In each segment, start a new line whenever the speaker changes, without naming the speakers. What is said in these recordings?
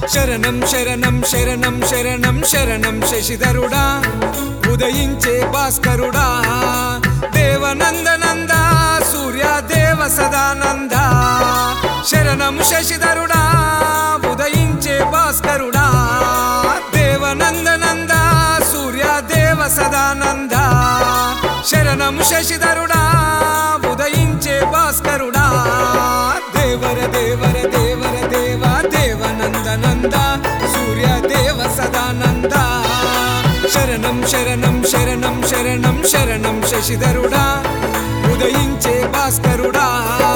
శరణం శరణం శరణం శరణం శరణం శశిధరుడా ఉదయించే భాస్కరుడా దేవనందనంద సూర్య దేవ సదానంద శరణం శశిధరుడా ఉదయించే భాస్కరుడా దేవనందనంద సూర్య దేవ సదానంద శరణం శశిధరుడా ఉదయించే భాస్కరుడా దేవర దేవర దేవర దేవ దేవనందనంద సూర్య దేవ సదానంద శరణం శరణం శరణం శరణం శరణం శశిధరుడా ఉదయించే భాస్కరుడా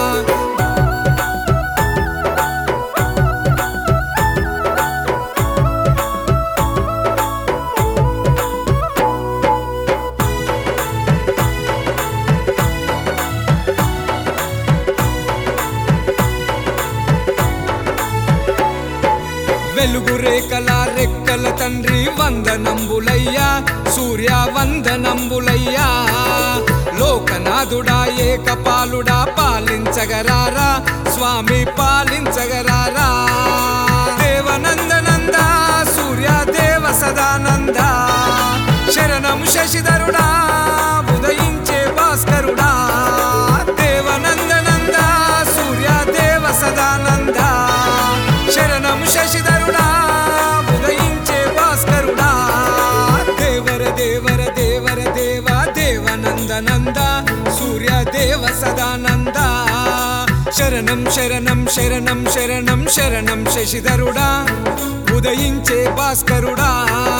వెలుగు రేఖల రెక్కల తండ్రి వందనంబులయ్యా సూర్య వందనంబులయ్యా లోకనాథుడా ఏకపాలుడా పాలించగరారా స్వామి పాలించగరారా దేవనందనంద సూర్య దేవ సదానంద శరణం శశిధరుడా ఉదయించే భాస్కరుడా దేవనందనంద సూర్య దేవ సదానంద శరణం శశిధరుడా ఉదయించే భాస్కరుడా దేవర దేవర దేవర దేవ దేవనందనంద సూర్య దేవ సదానంద శరణం శరణం శరణం శరణం శరణం శశిధరుడా ఉదయించే భాస్కరుడా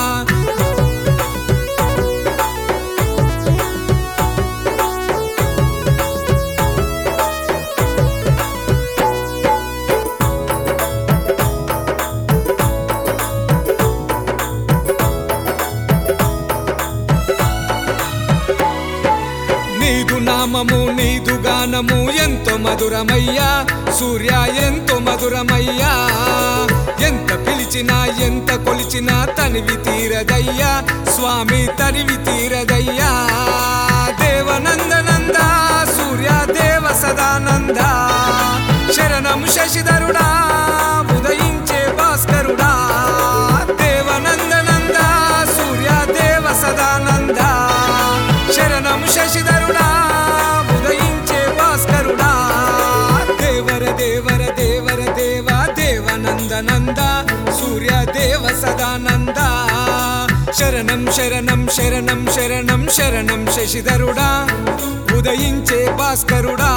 నీదు నామము నీదు గానము ఎంతో మధురమయ్యా సూర్య ఎంతో మధురమయ్యా ఎంత పిలిచినా ఎంత కొలిచినా తనివి తీరదయ్యా స్వామి తనివి తీరదయ్యా దేవనందనంద సూర్య దేవ సదానంద శరణం శశిధరుడా ఉదయించే భాస్కరుడా దేవనందనంద సూర్య దేవ సదానంద శరణం శశిధరుడా ఉదయించే భాస్కరుడా దేవర దేవర దేవర దేవ దేవనందనంద సూర్య దేవ సదానంద శరణం శరణం శరణం శరణం శరణం శశిధరుడా ఉదయించే భాస్కరుడా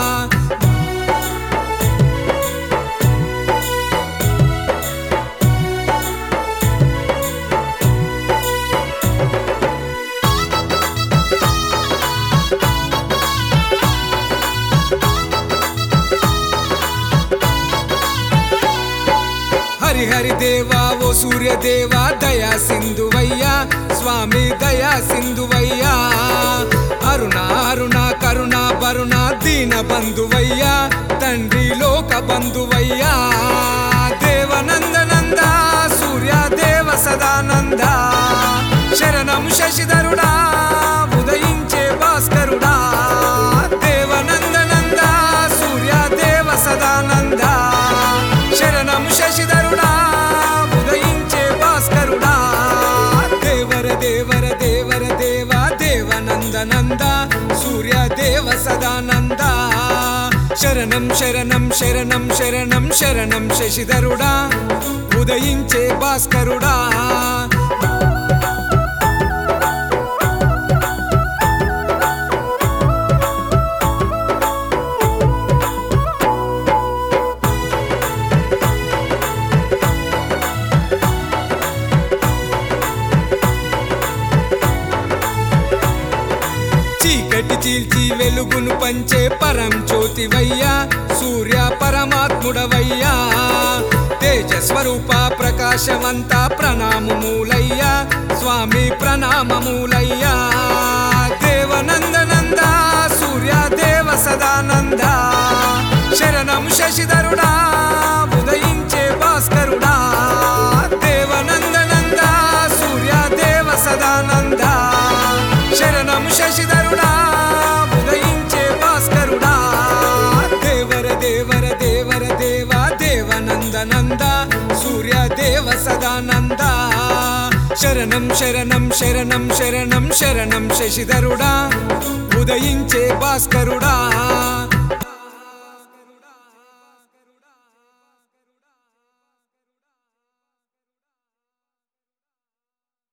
హరిహరి దేవా ఓ సూర్య దేవా దయా సింధువయ్యా స్వామి దయా సింధువయ్యా అరుణ అరుణ కరుణ బరుణ దీన బంధువయ్యా తండ్రి లోక బంధువయ్యా దేవనందనంద సూర్య దేవ సదానంద శరణం శశిధరుడా ఉదయించే భాస్కరుడా దేవనందనంద సూర్య దేవ సదానంద శరణం శశిధరుడా ఉదయించే భాస్కరుడా దేవర దేవర దేవర దేవ దేవనందనంద సూర్య దేవ సదానంద శరణం శరణం శరణం శరణం శరణం శశిధరుడా ఉదయించే భాస్కరుడా చీకటి చీల్చి వెలుగును పంచే పరం జ్యోతివయ్యా సూర్య పరమాత్ముడవయ్యా తేజ స్వరూప ప్రకాశవంత ప్రణామములయ్యా స్వామి ప్రణామములయ్యా దేవనందనంద సూర్య దేవ సదానంద శరణం శశిధరుడా ఉదయించే భాస్కరుడా దేవనందనంద సూర్య దేవ సదానంద శరణం శశిధరుడా ఉదయించే భాస్కరుడా దేవర దేవర దేవర దేవ దేవనందనంద సూర్య శరణం శరణం శరణం శరణం శరణం శశిధరుడా ఉదయించే భాస్కరుడా